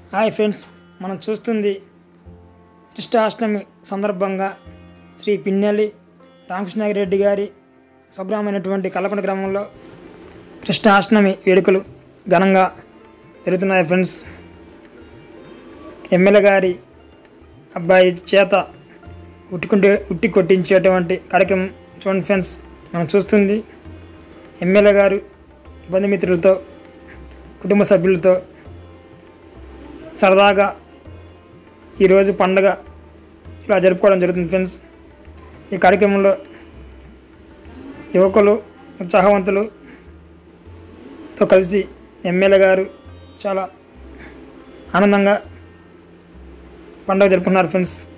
hi friends మనం చూస్తుంది కృష్ణాష్టమి సందర్భంగా శ్రీ పిన్నెల్లి రామకృష్ణారెడ్డి గారి స్వగ్రామైనటువంటి కల్లకొండ గ్రామంలో కృష్ణాష్టమి వేడుకలు ఘనంగా జరుగుతున్నాయి ఫ్రెండ్స్ ఎమ్మెల్యే గారి అబ్బాయి చేత ఉట్టుకుంటే ఉట్టి కొట్టించేటువంటి కార్యక్రమం చూడండి ఫ్రెండ్స్ మనం చూస్తుంది ఎమ్మెల్యే గారు బంధుమిత్రులతో కుటుంబ సభ్యులతో సరదాగా ఈరోజు పండగ ఇలా జరుపుకోవడం జరుగుతుంది ఫ్రెండ్స్ ఈ కార్యక్రమంలో యువకులు ఉత్సాహవంతులుతో కలిసి ఎమ్మెల్యే గారు చాలా ఆనందంగా పండుగ జరుపుకున్నారు ఫ్రెండ్స్